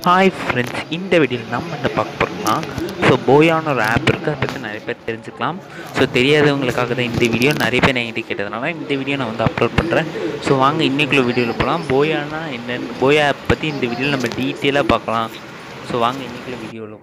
hi friends இந்த வீடியோவில் நம்ம என்ன பார்க்க போகிறோம்னா ஸோ போயான்னு ஒரு ஆப் இருக்குது அதை பற்றி நிறைய பேர் தெரிஞ்சுக்கலாம் ஸோ தெரியாதவங்களுக்காக தான் இந்த வீடியோ நிறைய பேர் என்கிட்ட கேட்டதுனால இந்த வீடியோ நான் வந்து அப்லோட் பண்ணுறேன் ஸோ வாங்க இன்றைக்குள்ள வீடியோவில் போகலாம் போயானா என்னென்னு போயா ஆப் பற்றி இந்த வீடியோவில் நம்ம டீட்டெயிலாக பார்க்கலாம் ஸோ வாங்க இன்றைக்குள்ள வீடியோவில்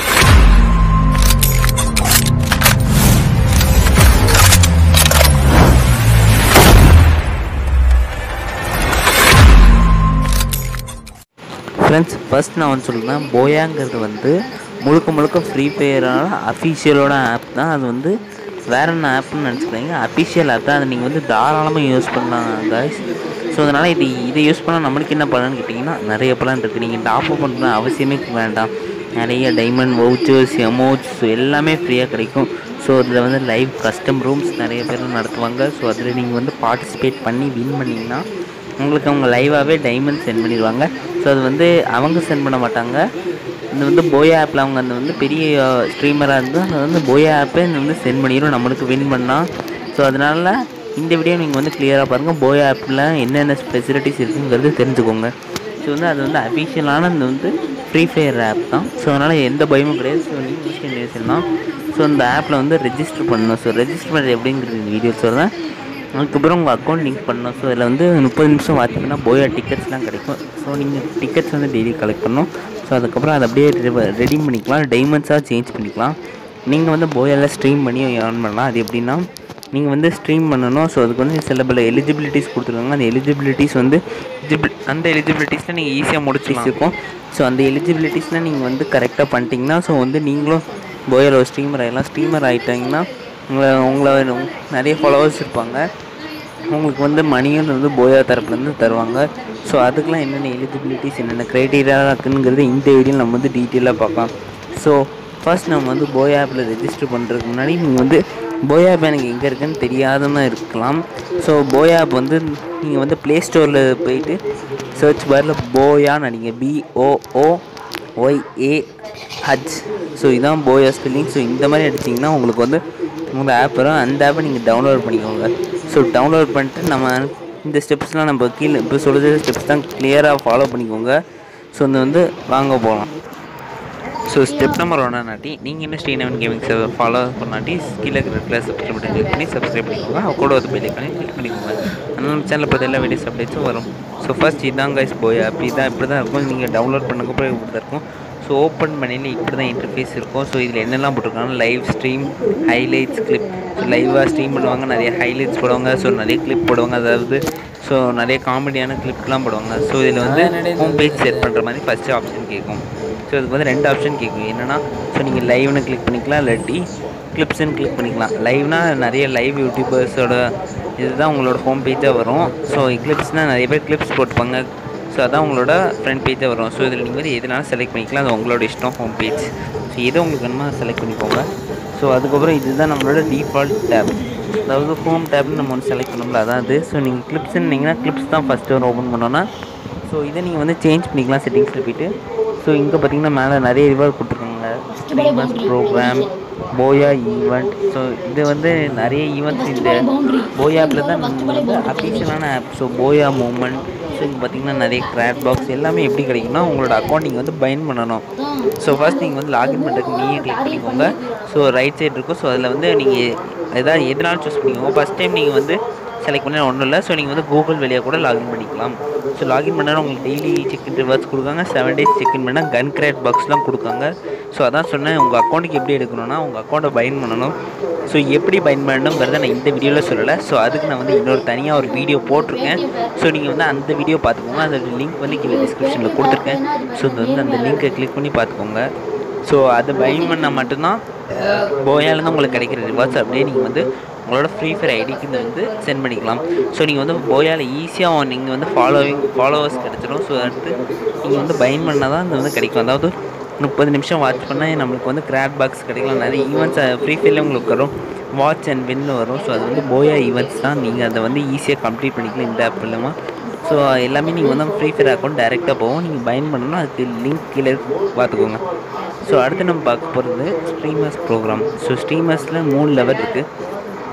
ஃப்ரெண்ட்ஸ் ஃபர்ஸ்ட் நான் வந்து சொல்லுறேன் போயாங்கிறது வந்து முழுக்க முழுக்க ஃப்ரீ ஃபயரோட அஃபிஷியலோட ஆப் தான் அது வந்து வேற என்ன ஆப்னு நினச்சிக்கிறீங்க அஃபிஷியல் ஆப் தான் அதை நீங்கள் வந்து தாராளமாக யூஸ் பண்ணலாம் காய்ஸ் ஸோ அதனால் இது இதை யூஸ் பண்ணால் நம்மளுக்கு என்ன பலன்னு கேட்டிங்கன்னா நிறைய பலன் இருக்குது நீங்கள் டாப் அப் பண்ணுற அவசியமே வேண்டாம் நிறைய டைமண்ட் வவுச்சர்ஸ் எமோட்ஸ் எல்லாமே ஃப்ரீயாக கிடைக்கும் ஸோ அதில் வந்து லைவ் கஸ்டம் ரூம்ஸ் நிறைய பேர் நடத்துவாங்க ஸோ அதில் நீங்கள் வந்து பார்ட்டிசிபேட் பண்ணி வின் பண்ணிங்கன்னா உங்களுக்கு அவங்க லைவாகவே டைமண்ட் சென்ட் பண்ணிடுவாங்க ஸோ அது வந்து அவங்க சென்ட் பண்ண மாட்டாங்க இந்த வந்து போயா ஆப்பில் அவங்க அந்த வந்து பெரிய ஸ்ட்ரீமராக இருந்து அது வந்து போயா ஆப்பே இந்த வந்து சென்ட் பண்ணிடும் நம்மளுக்கு வின் பண்ணால் ஸோ அதனால் இந்த வீடியோ நீங்கள் வந்து கிளியராக பாருங்கள் போயா ஆப்பில் என்னென்ன ஃபெசிலிட்டிஸ் இருக்குங்கிறது தெரிஞ்சுக்கோங்க ஸோ வந்து அது வந்து அஃபிஷியலான இந்த வந்து ஃப்ரீ ஃபயர் ஆப் தான் ஸோ அதனால் எந்த பயமும் கிடையாது ஸோ நீங்கள் யூஸ் பண்ணி தான் ஸோ அந்த ஆப்பில் வந்து ரெஜிஸ்டர் பண்ணணும் ஸோ ரெஜிஸ்டர் பண்ணுறது எப்படிங்கிறது இந்த வீடியோ சொல்கிறேன் அதுக்கப்புறம் உங்கள் அக்கௌண்ட் லிங்க் பண்ணணும் ஸோ இதில் வந்து முப்பது நிமிஷம் வாட்ச் பண்ணால் போயா டிக்கெட்ஸ்லாம் கிடைக்கும் ஸோ நீங்கள் டிக்கெட்ஸ் வந்து டெய்லி கலெக்ட் பண்ணணும் ஸோ அதுக்கப்புறம் அதை அப்படியே ரெடீம் பண்ணிக்கலாம் டைமண்ட்ஸாக சேஞ்ச் பண்ணிக்கலாம் நீங்கள் வந்து போயாவில் ஸ்ட்ரீம் பண்ணி ஏர்ன் பண்ணலாம் அது எப்படின்னா நீங்கள் வந்து ஸ்ட்ரீம் பண்ணணும் ஸோ அதுக்கு வந்து சில பல எலிஜிபிலிட்டிஸ் கொடுத்துருக்காங்க அந்த எலிஜிபிலிட்டிஸ் வந்து அந்த எலிஜிபிலிட்டிஸில் நீங்கள் ஈஸியாக முடிச்சு இருக்கும் ஸோ அந்த எலிஜிபிலிட்டிஸில் நீங்கள் வந்து கரெக்டாக பண்ணிட்டீங்கன்னா ஸோ வந்து நீங்களும் போயாவில் ஒரு ஸ்ட்ரீமர் ஆகிடலாம் ஸ்ட்ரீமர் ஆகிட்டாங்கன்னா உங்களை உங்களை நிறைய ஃபாலோவர்ஸ் இருப்பாங்க உங்களுக்கு வந்து மணியும் வந்து போயா தரப்புலேருந்து தருவாங்க ஸோ அதுக்கெலாம் என்னென்ன எலிஜிபிலிட்டிஸ் என்னென்ன க்ரைட்டீரியா இருக்குங்கிறது இந்த வீடியோவில் நம்ம வந்து டீட்டெயிலாக பார்க்கலாம் ஸோ ஃபர்ஸ்ட் நம்ம வந்து போயா ஆப்பில் ரெஜிஸ்டர் பண்ணுறதுக்கு முன்னாடி நீங்கள் வந்து போயா ஆப் எனக்கு எங்கே இருக்குன்னு தெரியாதமாக இருக்கலாம் ஸோ போயா ஆப் வந்து நீங்கள் வந்து ப்ளே ஸ்டோரில் போயிட்டு சர்ச் பாரில் போயான்னு அடிங்க பிஓஓ ஒய்ஏ ஹச் ஸோ இதான் போயா ஸ்பெல்லிங் ஸோ இந்த மாதிரி அடிச்சிங்கன்னா உங்களுக்கு வந்து உங்கள் ஆப் வரும் அந்த ஆப்பை நீங்கள் டவுன்லோட் பண்ணிக்கோங்க ஸோ டவுன்லோட் பண்ணிட்டு நம்ம இந்த ஸ்டெப்ஸ்லாம் நம்ம கீழே இப்போ சொல்லுற ஸ்டெப்ஸ் தான் கிளியராக ஃபாலோ பண்ணிக்கோங்க ஸோ இந்த வந்து வாங்க போகலாம் ஸோ ஸ்டெப் நம்பர் ஒன் நாட்டி நீங்கள் இன்னும் ஸ்ரீநவன் கேமிங் சர்வர் ஃபாலோ பண்ணாட்டி கீழே இருக்கிற கிளாஸ் சப்ஸ்கிரைப் பண்ணி கிளிக் பண்ணி சப்ஸ்கிரைப் பண்ணிக்கோங்க அவங்க கூட வந்து பெல் பண்ணி கிளிக் பண்ணிக்கோங்க அதனால் நம்ம சேனலில் பார்த்து எல்லா வீடியோஸ் அப்டேட்ஸும் வரும் ஸோ ஃபஸ்ட் இதான் கைஸ் போய் அப்படி தான் இப்படி தான் இருக்கும் நீங்கள் டவுன்லோட் பண்ணக்கப்புறம் இப்படி தான் இருக்கும் ஸோ ஓப்பன் பண்ணியில் இப்படி தான் இன்டர்ஃபேஸ் இருக்கும் ஸோ இதில் என்னெல்லாம் போட்டிருக்காங்க live stream highlights clip so லைவாக ஸ்ட்ரீம் பண்ணுவாங்க நிறைய ஹைலைட்ஸ் போடுவாங்க ஸோ நிறைய கிளிப் போடுவாங்க அதாவது ஸோ நிறைய காமெடியான கிளிப்லாம் போடுவாங்க ஸோ இதில் வந்து ஹோம் பேஜ் செட் பண்ணுற மாதிரி ஃபஸ்ட்டு ஆப்ஷன் கேட்கும் ஸோ இதுக்கு வந்து ரெண்டு ஆப்ஷன் கேட்கும் என்னென்னா ஸோ நீங்கள் லைவ்னு கிளிக் பண்ணிக்கலாம் இல்லாட்டி கிளிப்ஸ்ன்னு கிளிக் பண்ணிக்கலாம் லைவ்னா நிறைய லைவ் யூடியூபர்ஸோட இதுதான் உங்களோட ஹோம் பேஜாக வரும் ஸோ கிளிப்ஸ்னால் நிறைய பேர் கிளிப்ஸ் போட்டுப்பாங்க ஸோ அதான் உங்களோட ஃப்ரண்ட் பேஜாக வரும் ஸோ இதில் நீங்கள் வந்து எதுனாலும் செலக்ட் பண்ணிக்கலாம் அது உங்களோட இஷ்டம் ஹோம் பேஜ் ஸோ எதை உங்களுக்கு வேணுமோ செலக்ட் பண்ணிக்கோங்க ஸோ அதுக்கப்புறம் இதுதான் நம்மளோட டிஃபால்ட் டேப் அதாவது ஹோம் டேப்னு நம்ம ஒன்று செலக்ட் பண்ணோம்ல அதான் அது ஸோ நீங்கள் கிளிப்ஸ்ன்னீங்கன்னா கிளிப்ஸ் தான் ஃபஸ்ட்டு ஒரு ஓப்பன் பண்ணோன்னா ஸோ இதை நீங்கள் வந்து சேஞ்ச் பண்ணிக்கலாம் செட்டிங்ஸில் போய்ட்டு ஸோ இங்கே பார்த்தீங்கன்னா மேலே நிறைய ரிவார்ட் கொடுத்துருக்காங்க streamers program Booyah event so இது வந்து நிறைய ஈவெண்ட்ஸ் இந்த போயா ஆப்பில் தான் வந்து அஃபீஷியலான app so Booyah moment so இங்கே பார்த்தீங்கன்னா நிறைய கிராட் பாக்ஸ் எல்லாமே எப்படி கிடைக்கும்னா உங்களோட அக்கௌண்ட் நீங்கள் வந்து பைன் பண்ணணும் ஸோ ஃபர்ஸ்ட் நீங்கள் வந்து லாகின் பண்ணுறதுக்கு நீயே கிளிக் பண்ணிக்கோங்க ஸோ ரைட் சைடு இருக்கும் ஸோ அதில் வந்து நீங்கள் எதாவது எதனாலும் சூஸ் பண்ணிக்கோங்க ஃபஸ்ட் டைம் நீங்கள் வந்து செலக்ட் பண்ண ஒன்றும் இல்லை ஸோ நீங்கள் வந்து கூகுள் வழியாக கூட லாகின் பண்ணிக்கலாம் ஸோ லாகின் பண்ணால் உங்களுக்கு டெய்லி செக்இன் ரிவர்ஸ் கொடுக்காங்க செவன் டேஸ் செக்இன் பண்ணால் கன் கிரேட் பாக்ஸ்லாம் கொடுக்காங்க ஸோ அதான் சொன்னேன் உங்கள் அக்கௌண்ட்டுக்கு எப்படி எடுக்கணும்னா உங்கள் அக்கௌண்ட்டை பைன் பண்ணணும் ஸோ எப்படி பயன் பண்ணணுங்கிறத நான் இந்த வீடியோவில் சொல்லலை ஸோ அதுக்கு நான் வந்து இன்னொரு தனியாக ஒரு வீடியோ போட்டிருக்கேன் ஸோ நீங்கள் வந்து அந்த வீடியோ பார்த்துக்கோங்க அந்த லிங்க் வந்து கீழே டிஸ்கிரிப்ஷனில் கொடுத்துருக்கேன் ஸோ இது வந்து அந்த லிங்க்கை கிளிக் பண்ணி பார்த்துக்கோங்க ஸோ அதை பைன் பண்ணால் மட்டும்தான் போயாலேருந்து உங்களுக்கு கிடைக்கிற ரிவார்ட்ஸ் அப்படியே நீங்கள் வந்து உங்களோட ஃப்ரீ ஃபயர் ஐடிக்கு வந்து சென்ட் பண்ணிக்கலாம் ஸோ நீங்கள் வந்து போயால் ஈஸியாக நீங்கள் வந்து ஃபாலோவிங் ஃபாலோவர்ஸ் கிடச்சிரும் ஸோ அடுத்து நீங்கள் வந்து பைன் பண்ணால் தான் இது வந்து கிடைக்கும் அதாவது முப்பது நிமிஷம் வாட்ச் பண்ணால் நம்மளுக்கு வந்து கிராட் பாக்ஸ் கிடைக்கலாம் நிறைய ஈவெண்ட்ஸ் ஃப்ரீ ஃபயரில் உங்களுக்கு வரும் வாட்ச் அண்ட் வின்னு வரும் ஸோ அது வந்து போயா ஈவெண்ட்ஸ் தான் நீங்கள் அதை வந்து ஈஸியாக கம்ப்ளீட் பண்ணிக்கலாம் இந்த ஆப் இல்லாமல் ஸோ எல்லாமே நீங்கள் வந்து ஃப்ரீ ஃபயர் அக்கௌண்ட் டேரெக்டாக போகும் நீங்கள் பைன் பண்ணணும்னா அதுக்கு லிங்க் கீழே பார்த்துக்கோங்க ஸோ அடுத்து நம்ம பார்க்க போகிறது ஸ்ட்ரீமர்ஸ் ப்ரோக்ராம் ஸோ ஸ்ட்ரீமர்ஸில் மூணு லெவல் இருக்குது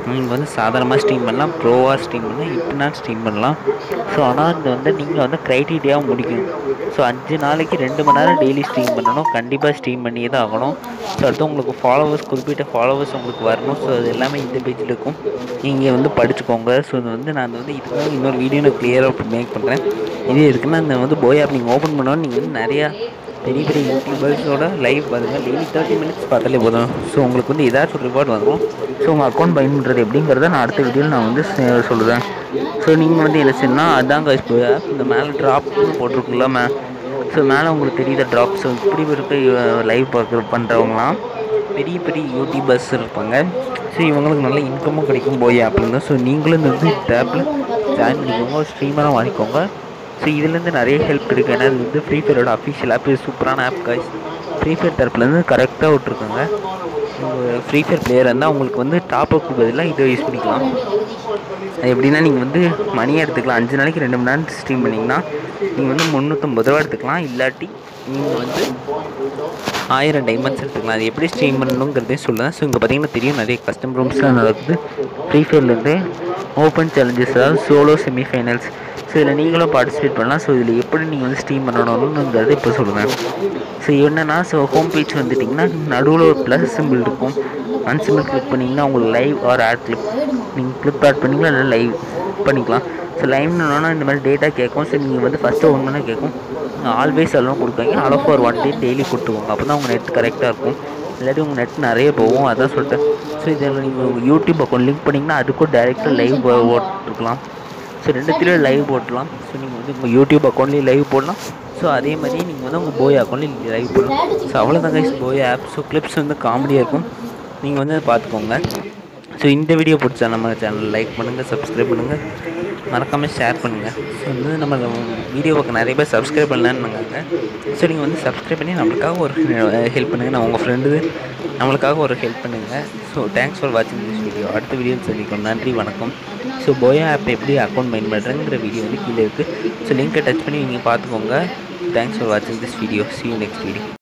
நீங்கள் வந்து சாதாரணமாக ஸ்ட்ரீம் பண்ணலாம் ப்ரோவாக ஸ்ட்ரீம் பண்ணலாம் இப்படினா ஸ்ட்ரீம் பண்ணலாம் ஸோ ஆனால் இது வந்து நீங்கள் வந்து க்ரைட்டீரியாவை முடிக்கணும் ஸோ அஞ்சு நாளைக்கு ரெண்டு மணி நேரம் டெய்லி ஸ்ட்ரீம் பண்ணணும் கண்டிப்பாக ஸ்ட்ரீம் பண்ணியே தான் ஆகணும் ஸோ அடுத்து உங்களுக்கு ஃபாலோவர்ஸ் குறிப்பிட்ட ஃபாலோவர்ஸ் உங்களுக்கு வரணும் ஸோ அது எல்லாமே இந்த பேஜில் இருக்கும் நீங்கள் வந்து படிச்சுக்கோங்க ஸோ இது வந்து நான் வந்து இதுக்காக இன்னொரு வீடியோ நான் கிளியராக மேக் பண்ணுறேன் இது இருக்குன்னா இந்த வந்து போய் ஆப் நீங்கள் ஓப்பன் பண்ணோன்னு நீங்கள் வந்து நிறையா பெரிய பெரிய யூடியூபர்ஸோட லைவ் பாருங்கள் டெய்லி தேர்ட்டி மினிட்ஸ் பார்த்தாலே போதும் ஸோ உங்களுக்கு வந்து ஏதாச்சும் ஒரு ரிவார்ட் வந்துடும் ஸோ உங்கள் அக்கௌண்ட் பயன் பண்ணுறது எப்படிங்கிறத நான் அடுத்த வீடியோவில் நான் வந்து செ- சொல்லுவேன் ஸோ நீங்கள் வந்து என்ன செய்யணும்னா அதான் guys போய் இந்த மேலே ட்ராப்னு போட்டிருக்குல்ல மே ஸோ மேலே உங்களுக்கு தெரியுத ட்ராப் ஸோ இப்படி இருக்க லைவ் பார்க்குற பண்ணுறவங்களாம் பெரிய பெரிய யூடியூபர்ஸ் இருப்பாங்க ஸோ இவங்களுக்கு நல்ல இன்கமும் கிடைக்கும் போய் ஆப்லேருந்து ஸோ நீங்களும் இந்த வந்து இந்த ஆப்பில் ஜாயின் பண்ணிக்கோங்க ஒரு ஸ்ட்ரீமராக வாங்கிக்கோங்க ஸோ இதுலேருந்து நிறைய ஹெல்ப் இருக்குது ஏன்னா இது வந்து ஃப்ரீ ஃபயரோட அஃபிஷியல் ஆப் இது சூப்பரான ஆப் காய்ஸ் ஃப்ரீ ஃபயர் தரப்புலேருந்து கரெக்டாக விட்ருக்காங்க ஃப்ரீ ஃபயர் பிளேயர் இருந்தால் உங்களுக்கு வந்து டாப் அப் பதிலாக இதை யூஸ் பண்ணிக்கலாம் அது எப்படின்னா நீங்கள் வந்து மணியை எடுத்துக்கலாம் அஞ்சு நாளைக்கு ரெண்டு மணி நேரம் ஸ்ட்ரீம் பண்ணிங்கன்னா நீங்கள் வந்து முந்நூற்றம்பது ரூபா எடுத்துக்கலாம் இல்லாட்டி நீங்கள் வந்து ஆயிரம் டைமண்ட்ஸ் எடுத்துக்கலாம் அது எப்படி ஸ்ட்ரீம் பண்ணணுங்கிறதே சொல்லுவேன் ஸோ இங்கே பார்த்தீங்கன்னா தெரியும் நிறைய கஸ்டம் ரூம்ஸ்லாம் நடக்குது ஃப்ரீ ஃபயர்லேருந்து ஓப்பன் சேலஞ்சஸ் அதாவது சோலோ செமிஃபைனல்ஸ் ஸோ இதில் நீங்களும் பார்ட்டிசிபேட் பண்ணலாம் ஸோ இதில் எப்படி நீங்கள் வந்து ஸ்ட்ரீம் பண்ணணுங்கிறத இப்போ சொல்லுவேன் ஸோ என்னென்னா ஸோ ஹோம் பேஜ் வந்துட்டிங்கன்னா நடுவில் ஒரு ப்ளஸ் சிம்பிள் இருக்கும் அந்த சிம்பிள் கிளிக் பண்ணிங்கன்னா உங்களுக்கு லைவ் ஆர் ஆட் கிளிக் நீங்கள் கிளிக் ஆட் பண்ணிக்கலாம் இல்லை லைவ் பண்ணிக்கலாம் ஸோ லைவ்னா இந்த மாதிரி டேட்டா கேட்கும் ஸோ நீங்கள் வந்து ஃபஸ்ட்டு ஒன் மணி கேட்கும் ஆல்வேஸ் எல்லாம் கொடுக்காங்க அளவு ஃபார் ஒன் டே டெய்லி கொடுத்துக்கோங்க அப்போ தான் உங்கள் நெட் கரெக்டாக இருக்கும் இல்லாட்டி உங்கள் நெட் நிறைய போகும் அதான் சொல்லிட்டேன் ஸோ இதில் நீங்கள் உங்கள் யூடியூப் அக்கௌண்ட் லிங்க் பண்ணிங்கன்னா அதுக்கும் டேரெக்டாக லைவ் போட்டுருக்கலாம் ஸோ ரெண்டுத்திலையும் லைவ் போட்டலாம் ஸோ நீங்கள் வந்து உங்கள் யூடியூப் அக்கௌண்ட்லேயும் லைவ் போடலாம் ஸோ அதே மாதிரி நீங்கள் வந்து உங்கள் போய் அக்கௌண்ட்லேயும் லைவ் போடலாம் ஸோ அவ்வளோதான் கைஸ் போய் ஆப் ஸோ கிளிப்ஸ் வந்து காமெடியாக இருக்கும் நீங்கள் வந்து அதை பார்த்துக்கோங்க ஸோ இந்த வீடியோ பிடிச்சா நம்ம சேனல் லைக் பண்ணுங்கள் சப்ஸ்கிரைப் பண்ணுங்கள் மறக்காமல் ஷேர் பண்ணுங்கள் ஸோ வந்து நம்ம வீடியோ பார்க்க நிறைய பேர் சப்ஸ்கிரைப் பண்ணலான்னு ஸோ நீங்கள் வந்து சப்ஸ்கிரைப் பண்ணி நம்மளுக்காக ஒரு ஹெல்ப் பண்ணுங்கள் நான் உங்கள் ஃப்ரெண்டு நம்மளுக்காக ஒரு ஹெல்ப் பண்ணுங்கள் ஸோ தேங்க்ஸ் ஃபார் வாட்சிங் திஸ் வீடியோ அடுத்த வீடியோ சந்திக்கும் நன்றி வணக்கம் ஸோ போயா ஆப் எப்படி அக்கௌண்ட் மைன் பண்ணுறேங்கிற வீடியோ வந்து கீழே இருக்குது ஸோ லிங்க்கை டச் பண்ணி நீங்கள் பார்த்துக்கோங்க தேங்க்ஸ் ஃபார் வாட்சிங் this video see you next video